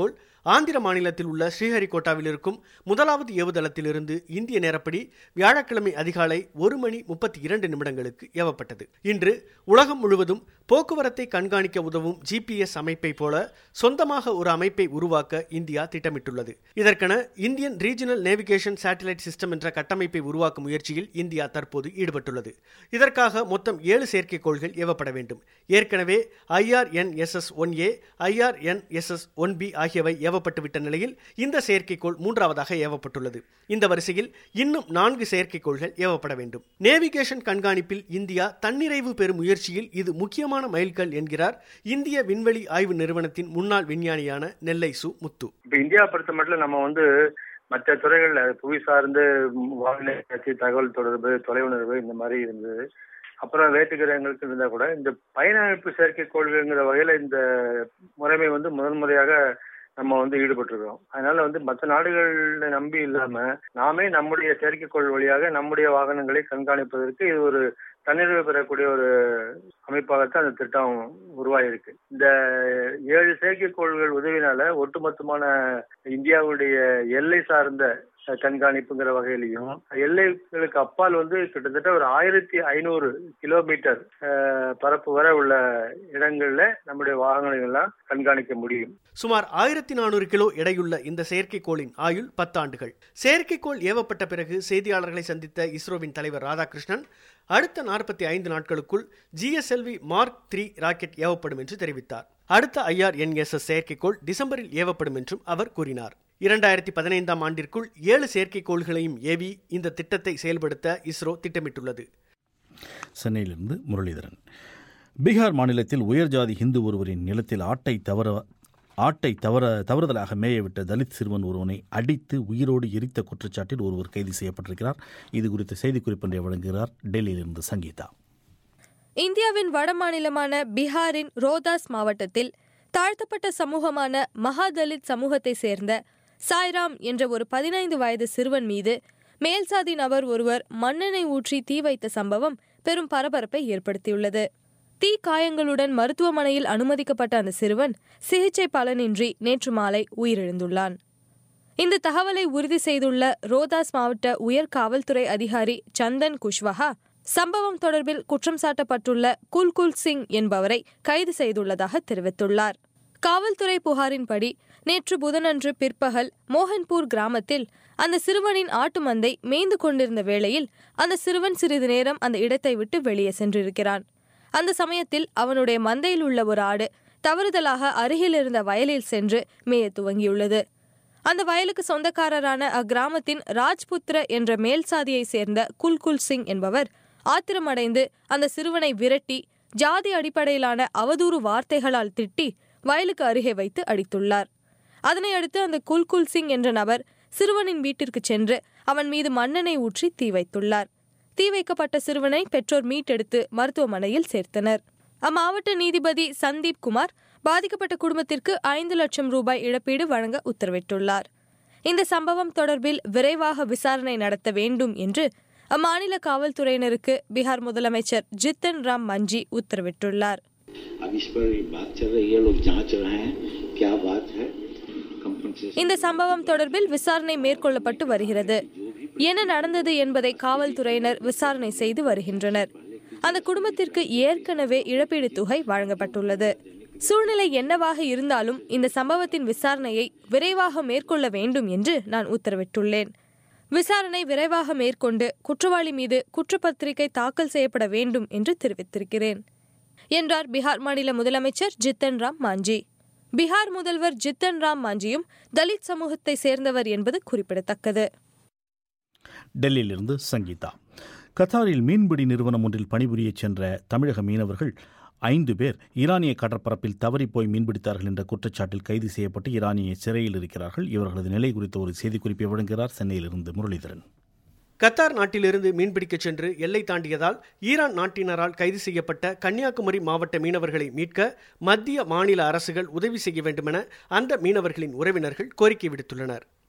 ஆந்திர மாநிலத்தில் உள்ள ஸ்ரீஹரிகோட்டாவில் இருக்கும் முதலாவது ஏவுதளத்திலிருந்து இந்திய நேரப்படி வியாழக்கிழமை அதிகாலை ஒரு மணி முப்பத்தி இரண்டு நிமிடங்களுக்கு ஏவப்பட்டது இன்று உலகம் முழுவதும் போக்குவரத்தை கண்காணிக்க உதவும் ஜிபிஎஸ் அமைப்பை போல சொந்தமாக ஒரு அமைப்பை உருவாக்க இந்தியா திட்டமிட்டுள்ளது இதற்கென Indian regional navigation satellite system என்ற கட்டமைப்பை உருவாக்கும் முயற்சியில் இந்தியா தற்போது ஈடுபட்டுள்ளது இதற்காக மொத்தம் ஏழு செயற்கைக்கோள்கள் ஏவப்பட வேண்டும் ஏற்கனவே IRNSS one A IRNSS one B ஆகியவை ஏவப்பட்டுவிட்ட நிலையில் இந்த செயற்கைக்கோள் மூன்றாவதாக ஏவப்பட்டுள்ளது இந்த வரிசையில் இன்னும் நான்கு செயற்கைக்கோள்கள் ஏவப்பட வேண்டும் நேவிகேஷன் கண்காணிப்பில் இந்தியா தன்னிறைவு பெறும் முயற்சியில் இது முக்கியமான மைல்கல் என்கிறார் இந்திய விண்வெளி ஆய்வு நிறுவனத்தின் முன்னாள் விஞ்ஞானியான நெல்லை சு முத்து இப்ப இந்தியா பொறுத்த மட்டும் நம்ம வந்து மற்ற துறைகள்ல புவி சார்ந்து வானிலை ஆராய்ச்சி, தகவல் தொடர்பு தொலைவுணர்வு இந்த மாதிரி இருந்தது அப்புறம் வேற்று கிரகங்களுக்கு இருந்தா கூட இந்த பயனமைப்பு செயற்கைக்கோள்கள்ங்கிற வகையில இந்த முறைமை வந்து முதல் முறையாக நம்ம வந்து ஈடுபட்டிருக்கிறோம் அதனால வந்து மற்ற நாடுகளை நம்பி இல்லாம நாமே நம்முடைய செயற்கைக்கோள் வழியாக நம்முடைய வாகனங்களை கண்காணிப்பதற்கு இது ஒரு தன்னிறைவு பெறக்கூடிய ஒரு அமைப்பாகத்தான் அந்த திட்டம் உருவாயிருக்கு இந்த ஏழு செயற்கைக்கோள்கள் உதவினால ஒட்டுமொத்தமான இந்தியாவுடைய எல்லை சார்ந்த கண்காணிப்புங்கிற வகையிலையும் எல்லைகளுக்கு அப்பால் வந்து கிட்டத்தட்ட ஒரு ஆயிரத்தி ஐநூறு கிலோமீட்டர் அஹ், பரப்பு வரை உள்ள இடங்கள்ல நம்முடைய வாகனங்கள் எல்லாம் கண்காணிக்க முடியும் சுமார் ஆயிரத்தி நானூறு கிலோ எடையுள்ள இந்த செயற்கைக்கோளின் ஆயுள் பத்தாண்டுகள் செயற்கைக்கோள் ஏவப்பட்ட பிறகு செய்தியாளர்களை சந்தித்த இஸ்ரோவின் தலைவர் ராதாகிருஷ்ணன் அடுத்த நாற்பத்தி ஐந்து நாட்களுக்குள் ஜிஎஸ்எல்வி மார்க் த்ரீ ராக்கெட் ஏவப்படும் என்று தெரிவித்தார் அடுத்த ஐஆர்என்எஸ்எஸ் செயற்கைக்கோள் டிசம்பரில் ஏவப்படும் என்றும் அவர் கூறினார் இரண்டாயிரத்தி பதினைந்தாம் ஆண்டிற்குள் ஏழு செயற்கைக்கோள்களையும் ஏவி இந்த திட்டத்தை செயல்படுத்த இஸ்ரோ திட்டமிட்டுள்ளது சென்னையிலிருந்து முரளிதரன் பீகார் மாநிலத்தில் உயர்ஜாதி ஹிந்து ஒருவரின் நிலத்தில் ஆட்டை தவற ஆட்டை தவற தவறுதலாக மேயவிட்ட தலித் சிறுவன் ஒருவனை அடித்து உயிரோடு எரித்த குற்றச்சாட்டில் ஒருவர் கைது செய்யப்பட்டிருக்கிறார் இது குறித்த செய்திக்குறிப்பொன்றை வழங்குகிறார் டெல்லியிலிருந்து சங்கீதா இந்தியாவின் வடமாநிலமான பீகாரின் ரோதாஸ் மாவட்டத்தில் தாழ்த்தப்பட்ட சமூகமான மகாதலித் சமூகத்தை சேர்ந்த சாய்ராம் என்ற ஒரு பதினைந்து வயது சிறுவன் மீது மேல்சாதி நபர் ஒருவர் மண்ணெண்ணெய் ஊற்றி தீ வைத்த சம்பவம் பெரும் பரபரப்பை ஏற்படுத்தியுள்ளது தீ காயங்களுடன் மருத்துவமனையில் அனுமதிக்கப்பட்ட அந்த சிறுவன் சிகிச்சை பலனின்றி நேற்று மாலை உயிரிழந்துள்ளான் இந்த தகவலை உறுதி செய்துள்ள ரோதாஸ் மாவட்ட உயர் காவல்துறை அதிகாரி சந்தன் குஷ்வஹா சம்பவம் தொடர்பில் குற்றம் சாட்டப்பட்டுள்ள குல்குல் சிங் என்பவரை கைது செய்துள்ளதாக தெரிவித்துள்ளார் காவல்துறை புகாரின்படி நேற்று புதனன்று பிற்பகல் மோகன்பூர் கிராமத்தில் அந்த சிறுவனின் ஆட்டு மந்தை மேய்ந்து கொண்டிருந்த வேளையில் அந்த சிறுவன் சிறிது நேரம் அந்த இடத்தை விட்டு வெளியே சென்றிருக்கிறான் அந்த சமயத்தில் அவனுடைய மந்தையில் உள்ள ஒரு ஆடு தவறுதலாக அருகில் இருந்த வயலில் சென்று மேய துவங்கியுள்ளது அந்த வயலுக்கு சொந்தக்காரரான அக்கிராமத்தின் ராஜ்புத்ர என்ற மேல் சாதியை சேர்ந்த குல்குல் சிங் என்பவர் ஆத்திரமடைந்து அந்த சிறுவனை விரட்டி ஜாதி அடிப்படையிலான அவதூறு வார்த்தைகளால் திட்டி வயலுக்கு அருகே வைத்து அடித்துள்ளார் அதனை அடுத்து அந்த குல்குல் சிங் என்ற நபர் சிறுவனின் வீட்டிற்கு சென்று அவன் மீது மண்ணெண்ணெய் ஊற்றி தீ வைத்துள்ளார் தீ வைக்கப்பட்ட சிறுவனை பெற்றோர் மீட்டெடுத்து மருத்துவமனையில் சேர்த்தனர் அம்மாவட்ட நீதிபதி சந்தீப் குமார் பாதிக்கப்பட்ட குடும்பத்திற்கு ஐந்து லட்சம் ரூபாய் இழப்பீடு வழங்க உத்தரவிட்டுள்ளார் இந்த சம்பவம் தொடர்பில் விரைவாக விசாரணை நடத்த வேண்டும் என்று அம்மாநில காவல்துறையினருக்கு பீகார் முதலமைச்சர் ஜித்தன் ராம் மஞ்சி உத்தரவிட்டுள்ளார் अब इस पर बात चल रही है लोग जांच रहे हैं क्या बात है कंपनसेशन இந்த சம்பவம் தொடர்பில் விசாரணை மேற்கொள்ளப்பட்டு வருகிறது என்ன நடந்தது என்பதை காவல்துறையினர் விசாரணை செய்து வருகின்றனர் அந்த குடும்பத்திற்கு ஏற்கனவே இழப்பீடு தொகை வழங்கப்பட்டுள்ளது சூழ்நிலை என்னவாக இருந்தாலும் இந்த சம்பவத்தின் விசாரணையை விரைவாக மேற்கொள்ள வேண்டும் என்று நான் உத்தரவிட்டுள்ளேன் விசாரணை விரைவாக மேற்கொண்டு குற்றவாளி மீது குற்றப்பத்திரிகை தாக்கல் செய்யப்பட வேண்டும் என்று தெரிவித்திருக்கிறேன் என்றார் பீகார் மாநில முதலமைச்சர் ஜித்தன் ராம் மாஞ்சி பீகார் முதல்வர் ஜித்தன் ராம் மாஞ்சியும் தலித் சமூகத்தை சேர்ந்தவர் என்பது குறிப்பிடத்தக்கது டெல்லியிலிருந்து சங்கீதா கத்தாரில் மீன்பிடி நிறுவனம் ஒன்றில் பணிபுரியச் சென்ற தமிழக மீனவர்கள் ஐந்து பேர் ஈரானிய கடற்பரப்பில் தவறிப்போய் மீன்பிடித்தார்கள் என்ற குற்றச்சாட்டில் கைது செய்யப்பட்டு ஈரானிய சிறையில் இருக்கிறார்கள் இவர்களது நிலை குறித்த ஒரு செய்திக்குறிப்பை வழங்குகிறார் சென்னையிலிருந்து முரளிதரன் கத்தார் நாட்டிலிருந்து மீன்பிடிக்கச் சென்று எல்லை தாண்டியதால் ஈரான் நாட்டினரால் கைது செய்யப்பட்ட கன்னியாகுமரி மாவட்ட மீனவர்களை மீட்க மத்திய மாநில அரசுகள் உதவி செய்ய வேண்டுமென அந்த மீனவர்களின் உறவினர்கள் கோரிக்கை விடுத்துள்ளனர்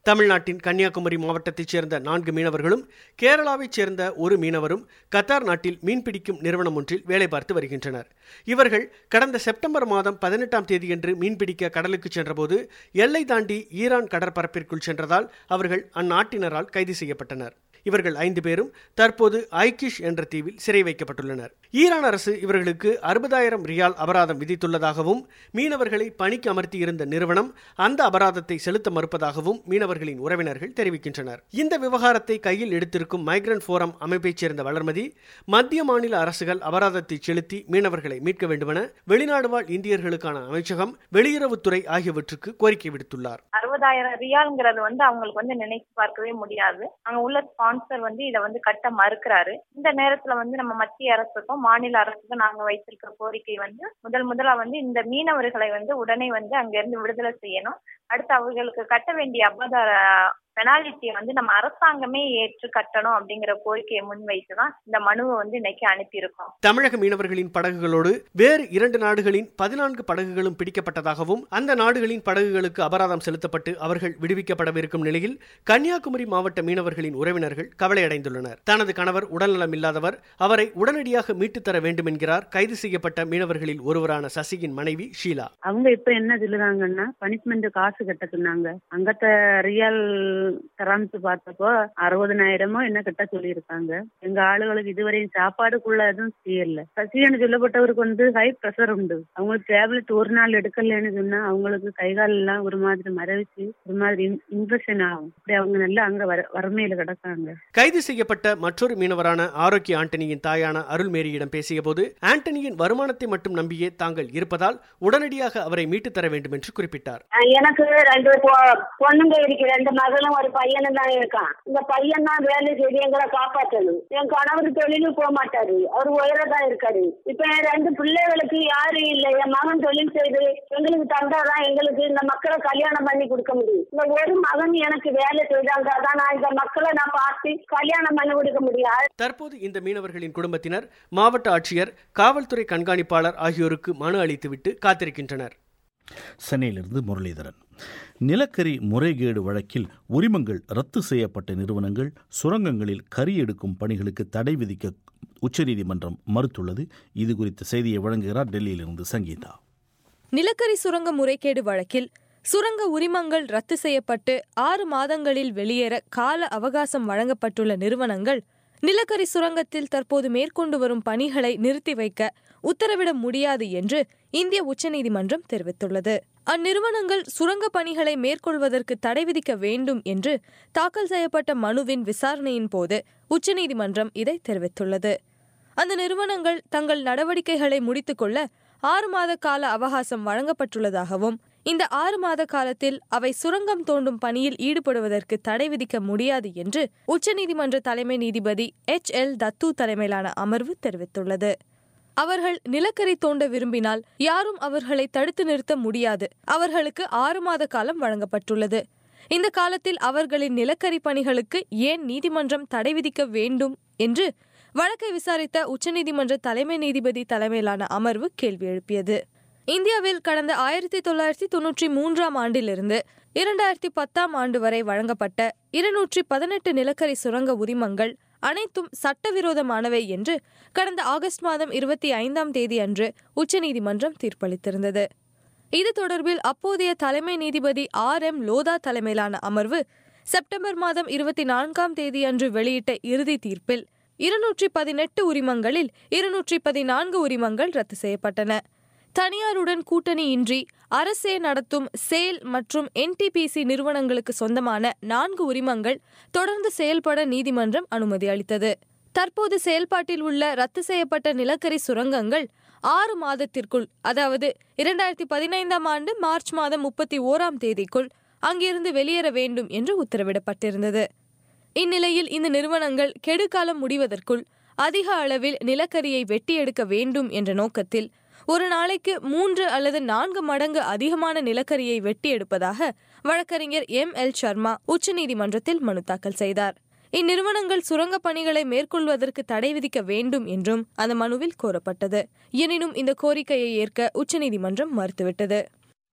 தமிழ்நாட்டின் கன்னியாகுமரி மாவட்டத்தைச் சேர்ந்த நான்கு மீனவர்களும் கேரளாவைச் சேர்ந்த ஒரு மீனவரும் கத்தார் நாட்டில் மீன்பிடிக்கும் நிறுவனம் ஒன்றில் வேலை பார்த்து வருகின்றனர் இவர்கள் கடந்த செப்டம்பர் மாதம் பதினெட்டாம் தேதியன்று மீன்பிடிக்க கடலுக்கு சென்றபோது எல்லை தாண்டி ஈரான் கடற்பரப்பிற்குள் சென்றதால் அவர்கள் அந்நாட்டினரால் கைது செய்யப்பட்டனர் இவர்கள் ஐந்து பேரும் தற்போது ஐகிஷ் என்ற தீவில் சிறை வைக்கப்பட்டுள்ளனர் ஈரான் அரசு இவர்களுக்கு அறுபதாயிரம் ரியால் அபராதம் விதித்துள்ளதாகவும் மீனவர்களை பணிக்கு அமர்த்தி இருந்த நிறுவனம் அந்த அபராதத்தை செலுத்த மறுப்பதாகவும் மீனவர்களின் உறவினர்கள் தெரிவிக்கின்றனர் இந்த விவகாரத்தை கையில் எடுத்திருக்கும் மைக்ரண்ட் போரம் அமைப்பைச் சேர்ந்த வளர்மதி மத்திய மாநில அரசுகள் அபராதத்தை செலுத்தி மீனவர்களை மீட்க வேண்டுமென வெளிநாடு வாழ் இந்தியர்களுக்கான அமைச்சகம் வெளியுறவுத்துறை ஆகியவற்றுக்கு கோரிக்கை விடுத்துள்ளார் அறுபதாயிரம் ரியால்ங்கிறது வந்து அவங்களுக்கு வந்து நினைச்சு பார்க்கவே முடியாது அங்க உள்ள ஸ்பான்சர் வந்து இதை வந்து கட்ட மறுக்கிறாரு இந்த நேரத்துல வந்து நம்ம மத்திய அரசுக்கும் மாநில அரசுக்கும் நாங்க வைத்திருக்கிற கோரிக்கை வந்து முதல் முதலா வந்து இந்த மீனவர்களை வந்து உடனே வந்து அங்க இருந்து விடுதலை செய்யணும் அடுத்து அவர்களுக்கு கட்ட வேண்டிய அபதார பெனால்டியை வந்து நம்ம அரசாங்கமே ஏற்று கட்டணும் அப்படிங்கிற கோரிக்கையை முன்வைத்து தான் இந்த மனுவை வந்து இன்னைக்கு அனுப்பியிருக்கோம் தமிழக மீனவர்களின் படகுகளோடு வேறு இரண்டு நாடுகளின் பதினான்கு படகுகளும் பிடிக்கப்பட்டதாகவும் அந்த நாடுகளின் படகுகளுக்கு அபராதம் செலுத்தப்பட்டு அவர்கள் விடுவிக்கப்படவிருக்கும் நிலையில் கன்னியாகுமரி மாவட்ட மீனவர்களின் உறவினர்கள் கவலையடைந்துள்ளனர் தனது கணவர் உடல்நலம் இல்லாதவர் அவரை உடனடியாக மீட்டுத் தர வேண்டும் என்கிறார் கைது செய்யப்பட்ட மீனவர்களில் ஒருவரான சசியின் மனைவி ஷீலா அவங்க இப்ப என்ன சொல்லுறாங்கன்னா பனிஷ்மெண்ட் காசு கட்ட சொன்னாங்க அங்கத்த ரியல் தராம்சு பார்த்தப்போ அறுபதனாயிரமோ என்ன கட்ட சொல்லியிருக்காங்க எங்க ஆளுகளுக்கு இதுவரையும் சாப்பாடுக்குள்ள எதுவும் செய்யல சசின்னு சொல்லப்பட்டவருக்கு வந்து ஹை ப்ரெஷர் உண்டு அவங்களுக்கு டேப்லெட் ஒரு நாள் எடுக்கலன்னு சொன்னா அவங்களுக்கு கை கால் எல்லாம் ஒரு மாதிரி மரவிச்சு ஒரு மாதிரி இன்ஃபெக்ஷன் ஆகும் அப்படி அவங்க நல்லா அங்க வர வறுமையில கிடக்காங்க கைது செய்யப்பட்ட மற்றொரு மீனவரான ஆரோக்கிய ஆண்டனியின் தாயான அருள்மேரியிடம் பேசிய போது ஆண்டனியின் வருமானத்தை மட்டும் நம்பியே தாங்கள் இருப்பதால் உடனடியாக அவரை மீட்டுத் தர வேண்டும் என்று குறிப்பிட்டார் எனக்கு ரெண்டு பொ- பொண்ணுங்க இருக்கு ரெண்டு மகளும் ஒரு பையனும் தான் இருக்கான் இந்த பையன் தான் வேலை செய்து எங்களை காப்பாற்றணும் என் கணவர் தொழிலும் போக மாட்டாரு அவர் உயரதான் இருக்காரு இப்ப என் ரெண்டு பிள்ளைகளுக்கு யாரும் இல்லை என் மகன் தொழில் செய்து எங்களுக்கு தந்தாதான் எங்களுக்கு இந்த மக்களை கல்யாணம் பண்ணி கொடுக்க முடியும் இந்த ஒரு மகன் எனக்கு வேலை செய்தாங்க தான் நான் இந்த மக்களை நான் பார்த்து கல்யாணம் பண்ணி கொடுக்க முடியாது தற்போது இந்த மீனவர்களின் குடும்பத்தினர் மாவட்ட ஆட்சியர் காவல்துறை கண்காணிப்பாளர் ஆகியோருக்கு மனு அளித்துவிட்டு காத்திருக்கின்றனர் சென்னையிலிருந்து முரளிதரன் நிலக்கரி முறைகேடு வழக்கில் உரிமங்கள் ரத்து செய்யப்பட்ட நிறுவனங்கள் சுரங்கங்களில் கரி எடுக்கும் பணிகளுக்கு தடை விதிக்க உச்சநீதிமன்றம் மறுத்துள்ளது இது குறித்த செய்தியை வழங்குகிறார் டெல்லியிலிருந்து சங்கீதா நிலக்கரி சுரங்க முறைகேடு வழக்கில் சுரங்க உரிமங்கள் ரத்து செய்யப்பட்டு ஆறு மாதங்களில் வெளியேற கால அவகாசம் வழங்கப்பட்டுள்ள நிறுவனங்கள் நிலக்கரி சுரங்கத்தில் தற்போது மேற்கொண்டு வரும் பணிகளை நிறுத்தி வைக்க உத்தரவிட முடியாது என்று இந்திய உச்சநீதிமன்றம் தெரிவித்துள்ளது அந்நிறுவனங்கள் சுரங்க பணிகளை மேற்கொள்வதற்கு தடை விதிக்க வேண்டும் என்று தாக்கல் செய்யப்பட்ட மனுவின் விசாரணையின் போது உச்சநீதிமன்றம் இதை தெரிவித்துள்ளது அந்த நிறுவனங்கள் தங்கள் நடவடிக்கைகளை முடித்துக்கொள்ள ஆறு மாத கால அவகாசம் வழங்கப்பட்டுள்ளதாகவும் இந்த ஆறு மாத காலத்தில் அவை சுரங்கம் தோண்டும் பணியில் ஈடுபடுவதற்கு தடை விதிக்க முடியாது என்று உச்சநீதிமன்ற தலைமை நீதிபதி எச் எல் தத்து தலைமையிலான அமர்வு தெரிவித்துள்ளது அவர்கள் நிலக்கரி தோண்ட விரும்பினால் யாரும் அவர்களை தடுத்து நிறுத்த முடியாது அவர்களுக்கு ஆறு மாத காலம் வழங்கப்பட்டுள்ளது இந்த காலத்தில் அவர்களின் நிலக்கரி பணிகளுக்கு ஏன் நீதிமன்றம் தடை விதிக்க வேண்டும் என்று வழக்கை விசாரித்த உச்சநீதிமன்ற தலைமை நீதிபதி தலைமையிலான அமர்வு கேள்வி எழுப்பியது இந்தியாவில் கடந்த ஆயிரத்தி தொள்ளாயிரத்தி தொன்னூற்றி மூன்றாம் ஆண்டிலிருந்து இரண்டாயிரத்தி பத்தாம் ஆண்டு வரை வழங்கப்பட்ட இருநூற்றி பதினெட்டு நிலக்கரி சுரங்க உரிமங்கள் அனைத்தும் சட்டவிரோதமானவை என்று கடந்த ஆகஸ்ட் மாதம் இருபத்தி ஐந்தாம் தேதி அன்று உச்சநீதிமன்றம் தீர்ப்பளித்திருந்தது இது தொடர்பில் அப்போதைய தலைமை நீதிபதி ஆர் எம் லோதா தலைமையிலான அமர்வு செப்டம்பர் மாதம் இருபத்தி நான்காம் தேதி அன்று வெளியிட்ட இறுதி தீர்ப்பில் இருநூற்றி பதினெட்டு உரிமங்களில் இருநூற்றி பதினான்கு உரிமங்கள் ரத்து செய்யப்பட்டன தனியாருடன் கூட்டணியின்றி அரசே நடத்தும் சேல் மற்றும் என்டிபிசி நிறுவனங்களுக்கு சொந்தமான நான்கு உரிமங்கள் தொடர்ந்து செயல்பட நீதிமன்றம் அனுமதி அளித்தது தற்போது செயல்பாட்டில் உள்ள ரத்து செய்யப்பட்ட நிலக்கரி சுரங்கங்கள் ஆறு மாதத்திற்குள் அதாவது இரண்டாயிரத்தி பதினைந்தாம் ஆண்டு மார்ச் மாதம் முப்பத்தி ஓராம் தேதிக்குள் அங்கிருந்து வெளியேற வேண்டும் என்று உத்தரவிடப்பட்டிருந்தது இந்நிலையில் இந்த நிறுவனங்கள் கெடுகாலம் முடிவதற்குள் அதிக அளவில் நிலக்கரியை வெட்டி எடுக்க வேண்டும் என்ற நோக்கத்தில் ஒரு நாளைக்கு மூன்று அல்லது நான்கு மடங்கு அதிகமான நிலக்கரியை வெட்டி எடுப்பதாக வழக்கறிஞர் எம் எல் சர்மா உச்சநீதிமன்றத்தில் மனு தாக்கல் செய்தார் இந்நிறுவனங்கள் சுரங்க பணிகளை மேற்கொள்வதற்கு தடை விதிக்க வேண்டும் என்றும் அந்த மனுவில் கோரப்பட்டது எனினும் இந்த கோரிக்கையை ஏற்க உச்சநீதிமன்றம் மறுத்துவிட்டது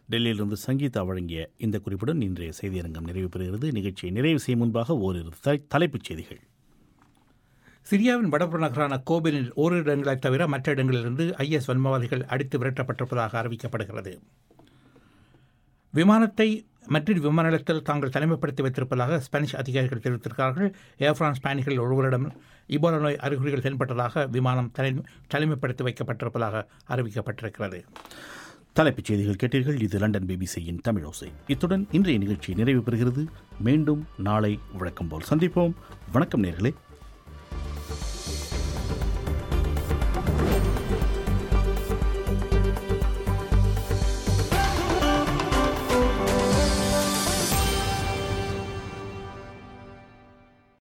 டெல்லியிலிருந்து சங்கீதா வழங்கிய இந்த குறிப்புடன் இன்றைய செய்தியரங்கம் நிறைவு பெறுகிறது நிகழ்ச்சியை நிறைவு செய்யும் முன்பாக ஓரிரு த- தலைப்புச் செய்திகள் சிரியாவின் வடபுற நகரான கோபிலில் ஓரிரு இடங்களைத் தவிர மற்ற இடங்களிலிருந்து ஐஎஸ் வன்மவாதிகள் அடித்து விரட்டப்பட்டிருப்பதாக அறிவிக்கப்படுகிறது விமானத்தை மற்றொரு விமான நிலையத்தில் தாங்கள் தனிமைப்படுத்தி வைத்திருப்பதாக ஸ்பானிஷ் அதிகாரிகள் தெரிவித்திருக்கிறார்கள் ஏர் பிரான்ஸ் பயணிகள் ஒருவரிடம் இபோலா நோய் அறிகுறிகள் தென்பட்டதாக விமானம் தனி தனிமைப்படுத்தி வைக்கப்பட்டிருப்பதாக அறிவிக்கப்பட்டிருக்கிறது தலைப்புச் செய்திகள் கேட்டீர்கள் இது லண்டன் பிபிசியின் தமிழோசை இத்துடன் இன்றைய நிகழ்ச்சி நிறைவு பெறுகிறது மீண்டும் நாளை வழக்கம் போல் சந்திப்போம் வணக்கம் நேர்களே